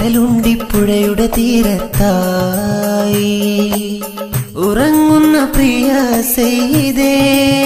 കടലുണ്ടിപ്പുഴയുടെ തീരത്തായി ഉറങ്ങുന്ന പ്രിയ സെയ്തേ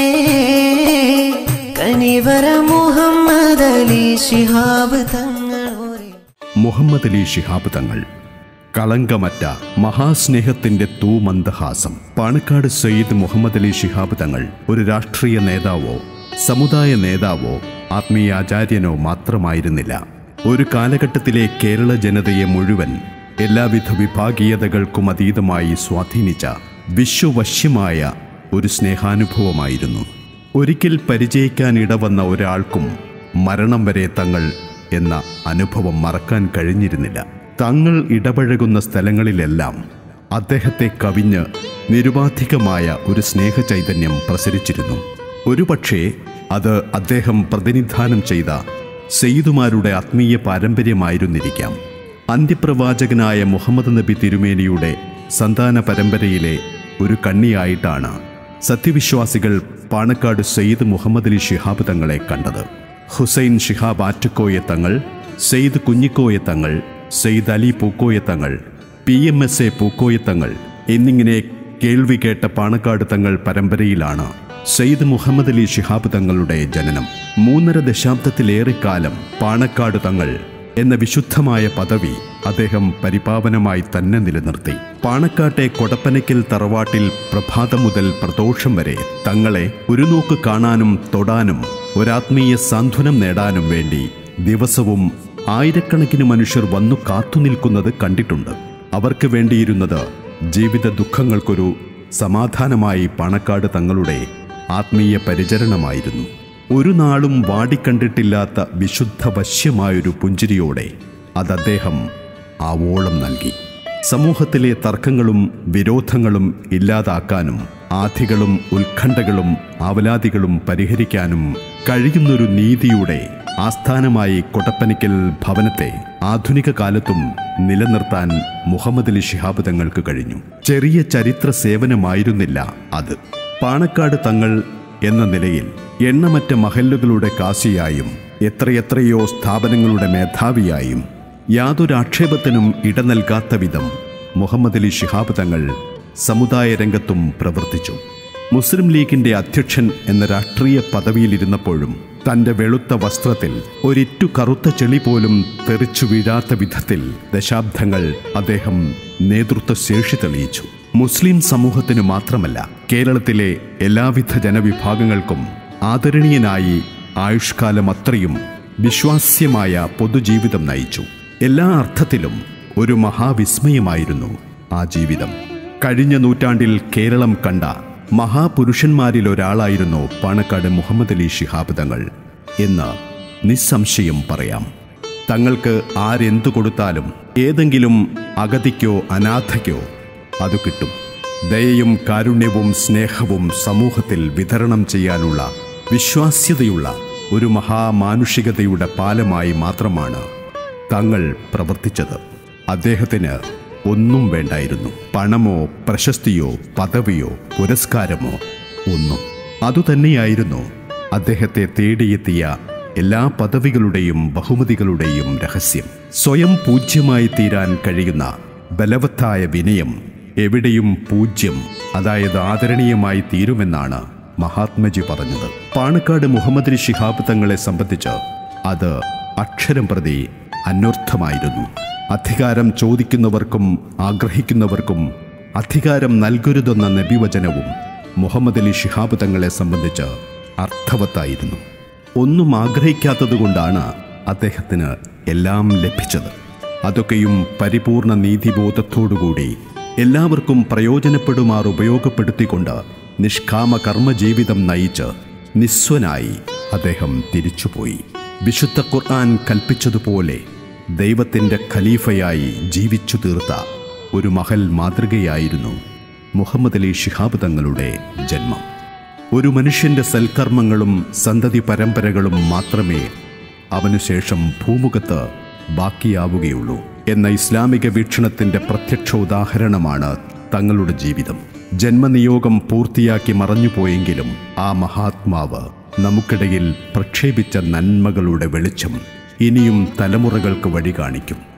കനിവര മുഹമ്മദ് അലി ശിഹാബ് തങ്ങളോരെ മുഹമ്മദ് അലി ശിഹാബ് തങ്ങൾ കളങ്കമറ്റ മഹാസ്നേഹത്തിന്റെ തൂമന്ദഹാസം പാണക്കാട് സയ്യിദ് മുഹമ്മദ് അലി ശിഹാബ് തങ്ങൾ ഒരു രാഷ്ട്രീയ നേതാവോ സമുദായ നേതാവോ ആത്മീയാചാര്യനോ മാത്രമായിരുന്നില്ല ഒരു കാലഘട്ടത്തിലെ കേരള ജനതയെ മുഴുവൻ എല്ലാവിധ വിഭാഗീയതകൾക്കും അതീതമായി സ്വാധീനിച്ച വിശ്വവശ്യമായ ഒരു സ്നേഹാനുഭവമായിരുന്നു ഒരിക്കൽ പരിചയിക്കാൻ ഇടവന്ന ഒരാൾക്കും മരണം വരെ തങ്ങൾ എന്ന അനുഭവം മറക്കാൻ കഴിഞ്ഞിരുന്നില്ല തങ്ങൾ ഇടപഴകുന്ന സ്ഥലങ്ങളിലെല്ലാം അദ്ദേഹത്തെ കവിഞ്ഞ് നിരുപാധികമായ ഒരു സ്നേഹചൈതന്യം പ്രസരിച്ചിരുന്നു ഒരുപക്ഷേ അത് അദ്ദേഹം പ്രതിനിധാനം ചെയ്ത സെയ്തുമാരുടെ ആത്മീയ പാരമ്പര്യമായിരുന്നിരിക്കാം അന്ത്യപ്രവാചകനായ മുഹമ്മദ് നബി തിരുമേനിയുടെ സന്താന പരമ്പരയിലെ ഒരു കണ്ണിയായിട്ടാണ് സത്യവിശ്വാസികൾ പാണക്കാട് സയ്യിദ് മുഹമ്മദ് അലി ശിഹാബ് തങ്ങളെ കണ്ടത് ഹുസൈൻ ഷിഹാബ് ആറ്റക്കോയ തങ്ങൾ സെയ്ദ് കുഞ്ഞിക്കോയ തങ്ങൾ Syed Ali Pookoya Thangal P M S A Pookoya Thangal എന്നിങ്ങനെ കേൾവി കേട്ട പാണക്കാട് തങ്ങൾ പരമ്പരയിലാണ് സെയ്ദ് മുഹമ്മദ് അലി ശിഹാബ് തങ്ങളുടെ ജനനം മൂന്നര ദശാബ്ദത്തിലേറെ കാലം പാണക്കാട് തങ്ങൾ എന്ന വിശുദ്ധമായ പദവി അദ്ദേഹം പരിപാവനമായി തന്നെ നിലനിർത്തി പാണക്കാട്ടെ കൊടപ്പനയ്ക്കൽ തറവാട്ടിൽ പ്രഭാതം മുതൽ പ്രദോഷം വരെ തങ്ങളെ ഒരു നോക്ക് കാണാനും തൊടാനും ഒരാത്മീയ സാന്ത്വനം നേടാനും വേണ്ടി ദിവസവും ആയിരക്കണക്കിന് മനുഷ്യർ വന്നു കാത്തുനിൽക്കുന്നത് കണ്ടിട്ടുണ്ട് അവർക്ക് വേണ്ടിയിരുന്നത് ജീവിത ദുഃഖങ്ങൾക്കൊരു സമാധാനമായി പാണക്കാട് തങ്ങളുടെ ആത്മീയ പരിചരണമായിരുന്നു ഒരു നാളും വാടിക്കണ്ടിട്ടില്ലാത്ത വിശുദ്ധ വശ്യമായൊരു പുഞ്ചിരിയോടെ അത് അദ്ദേഹം ആവോളം നൽകി സമൂഹത്തിലെ തർക്കങ്ങളും വിരോധങ്ങളും ഇല്ലാതാക്കാനും ആധികളും ഉത്കണ്ഠകളും ആവലാതികളും പരിഹരിക്കാനും കഴിയുന്നൊരു നീതിയുടെ ആസ്ഥാനമായി കൊടപ്പനിക്കൽ ഭവനത്തെ ആധുനിക കാലത്തും നിലനിർത്താൻ മുഹമ്മദ് അലി ശിഹാബ് തങ്ങൾക്ക് കഴിഞ്ഞു ചെറിയ ചരിത്ര സേവനമായിരുന്നില്ല അത് പാണക്കാട് തങ്ങൾ എന്ന നിലയിൽ എണ്ണമറ്റ മഹല്ലുകളുടെ കാശിയായും എത്രയെത്രയോ സ്ഥാപനങ്ങളുടെ മേധാവിയായും യാതൊരു ആക്ഷേപത്തിനും ഇട നൽകാത്ത വിധം മുഹമ്മദ് അലി ശിഹാബ് തങ്ങൾ സമുദായ രംഗത്തും പ്രവർത്തിച്ചു മുസ്ലിം ലീഗിന്റെ അധ്യക്ഷൻ എന്ന രാഷ്ട്രീയ പദവിയിലിരുന്നപ്പോഴും തന്റെ വെളുത്ത വസ്ത്രത്തിൽ ഒരിറ്റു കറുത്ത ചെളി പോലും തെറിച്ചു വീഴാത്ത വിധത്തിൽ ദശാബ്ദങ്ങൾ അദ്ദേഹം നേതൃത്വ ശേഷി തെളിയിച്ചു മുസ്ലിം സമൂഹത്തിനു മാത്രമല്ല കേരളത്തിലെ എല്ലാവിധ ജനവിഭാഗങ്ങൾക്കും ആദരണീയനായി ആയുഷ്കാലം അത്രയും വിശ്വാസ്യമായ പൊതുജീവിതം നയിച്ചു എല്ലാ അർത്ഥത്തിലും ഒരു മഹാവിസ്മയമായിരുന്നു ആ ജീവിതം കഴിഞ്ഞ നൂറ്റാണ്ടിൽ കേരളം കണ്ട മഹാപുരുഷന്മാരിൽ ഒരാളായിരുന്നു പാണക്കാട് മുഹമ്മദ് അലി ശിഹാബ് തങ്ങൾ എന്ന് നിസ്സംശയം പറയാം തങ്ങൾക്ക് ആരെന്തു കൊടുത്താലും ഏതെങ്കിലും അഗതിക്കോ അനാഥയ്ക്കോ അത് കിട്ടും ദയയും കാരുണ്യവും സ്നേഹവും സമൂഹത്തിൽ വിതരണം ചെയ്യാനുള്ള വിശ്വാസ്യതയുള്ള ഒരു മഹാമാനുഷികതയുടെ പാലമായി മാത്രമാണ് തങ്ങൾ പ്രവർത്തിച്ചത് അദ്ദേഹത്തിന് ഒന്നും വേണ്ടായിരുന്നു പണമോ പ്രശസ്തിയോ പദവിയോ പുരസ്കാരമോ ഒന്നും അതുതന്നെയായിരുന്നു അദ്ദേഹത്തെ തേടിയെത്തിയ എല്ലാ പദവികളുടെയും ബഹുമതികളുടെയും രഹസ്യം സ്വയം പൂജ്യമായി തീരാൻ കഴിയുന്ന ബലവത്തായ വിനയം എവിടെയും പൂജ്യം അതായത് ആദരണീയമായി തീരുമെന്നാണ് മഹാത്മജി പറഞ്ഞത് പാണക്കാട് മുഹമ്മദ് അലി ശിഹാബ് തങ്ങളെ സംബന്ധിച്ച് അത് അക്ഷരം പ്രതി അന്വർത്ഥമായിരുന്നു അധികാരം ചോദിക്കുന്നവർക്കും ആഗ്രഹിക്കുന്നവർക്കും അധികാരം നൽകരുതെന്ന നബിവചനവും മുഹമ്മദ് അലി ശിഹാബ് തങ്ങളെ സംബന്ധിച്ച് അർത്ഥവത്തായിരുന്നു ഒന്നും ആഗ്രഹിക്കാത്തതുകൊണ്ടാണ് അദ്ദേഹത്തിന് എല്ലാം ലഭിച്ചത് അതൊക്കെയും പരിപൂർണ നീതിബോധത്തോടുകൂടി എല്ലാവർക്കും പ്രയോജനപ്പെടുമാർ ഉപയോഗപ്പെടുത്തിക്കൊണ്ട് നിഷ്കാമ കർമ്മജീവിതം നയിച്ച് നിസ്വനായി അദ്ദേഹം തിരിച്ചുപോയി വിശുദ്ധ ഖുർആൻ കൽപ്പിച്ചതുപോലെ ദൈവത്തിൻ്റെ ഖലീഫയായി ജീവിച്ചു തീർത്ത ഒരു മഹൽ മാതൃകയായിരുന്നു മുഹമ്മദ് അലി ശിഹാബ് തങ്ങളുടെ ജന്മം ഒരു മനുഷ്യന്റെ സൽക്കർമ്മങ്ങളും സന്തതി പരമ്പരകളും മാത്രമേ അവനുശേഷം ഭൂമുഖത്ത് ബാക്കിയാവുകയുള്ളൂ എന്ന ഇസ്ലാമിക വീക്ഷണത്തിന്റെ പ്രത്യക്ഷ ഉദാഹരണമാണ് തങ്ങളുടെ ജീവിതം ജന്മനിയോഗം പൂർത്തിയാക്കി മറഞ്ഞുപോയെങ്കിലും ആ മഹാത്മാവ് നമുക്കിടയിൽ പ്രക്ഷേപിച്ച നന്മകളുടെ വെളിച്ചം ഇനിയും തലമുറകൾക്ക് വഴി കാണിക്കും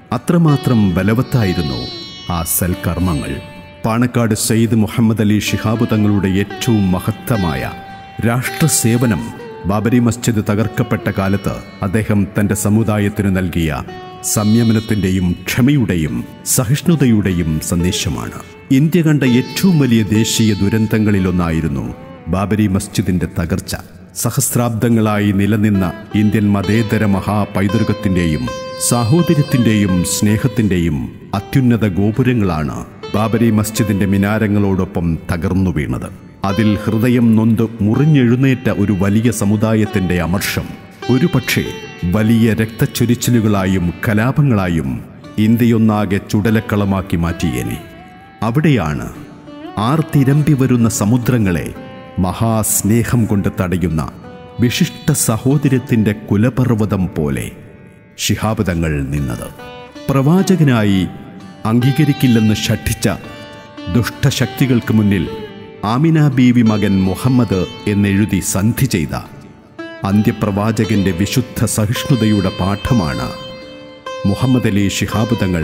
അത്രമാത്രം ബലവത്തായിരുന്നു ആ സൽക്കർമ്മങ്ങൾ പാണക്കാട് സയ്യിദ് മുഹമ്മദ് അലി ഷിഹാബ് തങ്ങളുടെ ഏറ്റവും മഹത്തമായ രാഷ്ട്രസേവനം ബാബരി മസ്ജിദ് തകർക്കപ്പെട്ട കാലത്ത് അദ്ദേഹം തന്റെ സമുദായത്തിന് നൽകിയ സംയമനത്തിന്റെയും ക്ഷമയുടെയും സഹിഷ്ണുതയുടെയും സന്ദേശമാണ് ഇന്ത്യ കണ്ട ഏറ്റവും വലിയ ദേശീയ ദുരന്തങ്ങളിലൊന്നായിരുന്നു ബാബരി മസ്ജിദിന്റെ തകർച്ച സഹസ്രാബ്ദങ്ങളായി നിലനിന്ന ഇന്ത്യൻ മതേതര മഹാപൈതൃകത്തിന്റെയും സാഹോദര്യത്തിന്റെയും സ്നേഹത്തിന്റെയും അത്യുന്നത ഗോപുരങ്ങളാണ് ബാബരി മസ്ജിദിന്റെ മിനാരങ്ങളോടൊപ്പം തകർന്നു വീണത് അതിൽ ഹൃദയം നൊന്ത് മുറിഞ്ഞെഴുന്നേറ്റ ഒരു വലിയ സമുദായത്തിന്റെ അമർഷം ഒരുപക്ഷെ വലിയ രക്തച്ചൊരിച്ചിലുകളായും കലാപങ്ങളായും ഇന്ത്യയൊന്നാകെ ചുടലക്കളമാക്കി മാറ്റിയേനെ അവിടെയാണ് ആർത്തിരമ്പി വരുന്ന സമുദ്രങ്ങളെ മഹാസ്നേഹം കൊണ്ട് തടയുന്ന വിശിഷ്ട സഹോദര്യത്തിൻ്റെ കുലപർവ്വതം പോലെ ശിഹാബ് തങ്ങൾ നിന്നത് പ്രവാചകനായി അംഗീകരിക്കില്ലെന്ന് ഷഠിച്ച ദുഷ്ടശക്തികൾക്ക് മുന്നിൽ ആമിന ബീവി മകൻ മുഹമ്മദ് എന്നെഴുതി സന്ധി ചെയ്ത അന്ത്യപ്രവാചകന്റെ വിശുദ്ധ സഹിഷ്ണുതയുടെ പാഠമാണ് മുഹമ്മദ് അലി ശിഹാബ് തങ്ങൾ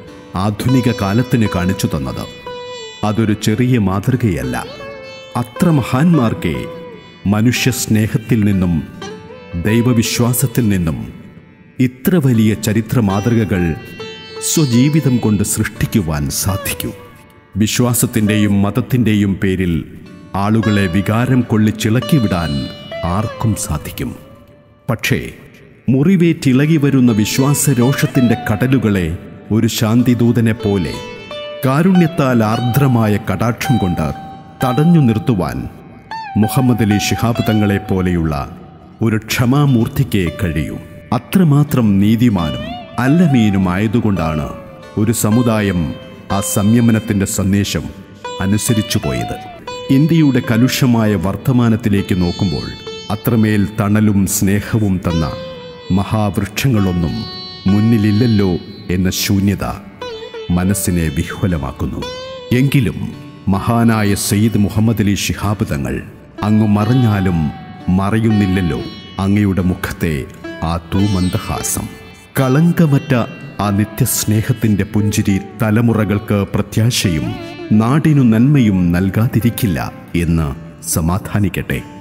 ആധുനിക കാലത്തിന് കാണിച്ചു തന്നത് അതൊരു ചെറിയ മാതൃകയല്ല അത്ര മഹാന്മാർക്കേ മനുഷ്യ സ്നേഹത്തിൽ നിന്നും ദൈവവിശ്വാസത്തിൽ നിന്നും ഇത്ര വലിയ ചരിത്ര മാതൃകകൾ സ്വജീവിതം കൊണ്ട് സൃഷ്ടിക്കുവാൻ സാധിക്കൂ വിശ്വാസത്തിൻ്റെയും മതത്തിൻ്റെയും പേരിൽ ആളുകളെ വികാരം കൊള്ളിച്ചിളക്കിവിടാൻ ആർക്കും സാധിക്കും പക്ഷേ മുറിവേറ്റിളകി വരുന്ന വിശ്വാസരോഷത്തിൻ്റെ കടലുകളെ ഒരു ശാന്തിദൂതനെ പോലെ കാരുണ്യത്താൽ ആർദ്രമായ കടാക്ഷം കൊണ്ട് തടഞ്ഞു നിർത്തുവാൻ മുഹമ്മദ് അലി ശിഹാബ് തങ്ങളെ പോലെയുള്ള ഒരു ക്ഷമാമൂർത്തിക്കേ കഴിയൂ അത്രമാത്രം നീതിമാനും അല്ലമീനുമായതുകൊണ്ടാണ് ഒരു സമുദായം ആ സംയമനത്തിൻ്റെ സന്ദേശം അനുസരിച്ചു പോയത് ഇന്ത്യയുടെ കലുഷമായ വർത്തമാനത്തിലേക്ക് നോക്കുമ്പോൾ അത്രമേൽ തണലും സ്നേഹവും തന്ന മഹാവൃക്ഷങ്ങളൊന്നും മുന്നിലില്ലല്ലോ എന്ന ശൂന്യത മനസ്സിനെ വിഹ്വലമാക്കുന്നു എങ്കിലും മഹാനായ സയ്യിദ് മുഹമ്മദ് അലി ശിഹാബ് തങ്ങൾ അങ്ങ് മറഞ്ഞാലും മറയുന്നില്ലല്ലോ അങ്ങയുടെ മുഖത്തെ ആ തൂമന്ദഹാസം കളങ്കമറ്റ ആ നിത്യസ്നേഹത്തിന്റെ പുഞ്ചിരി തലമുറകൾക്ക് പ്രത്യാശയും നാടിനു നന്മയും നൽകാതിരിക്കില്ല എന്ന് സമാധാനിക്കട്ടെ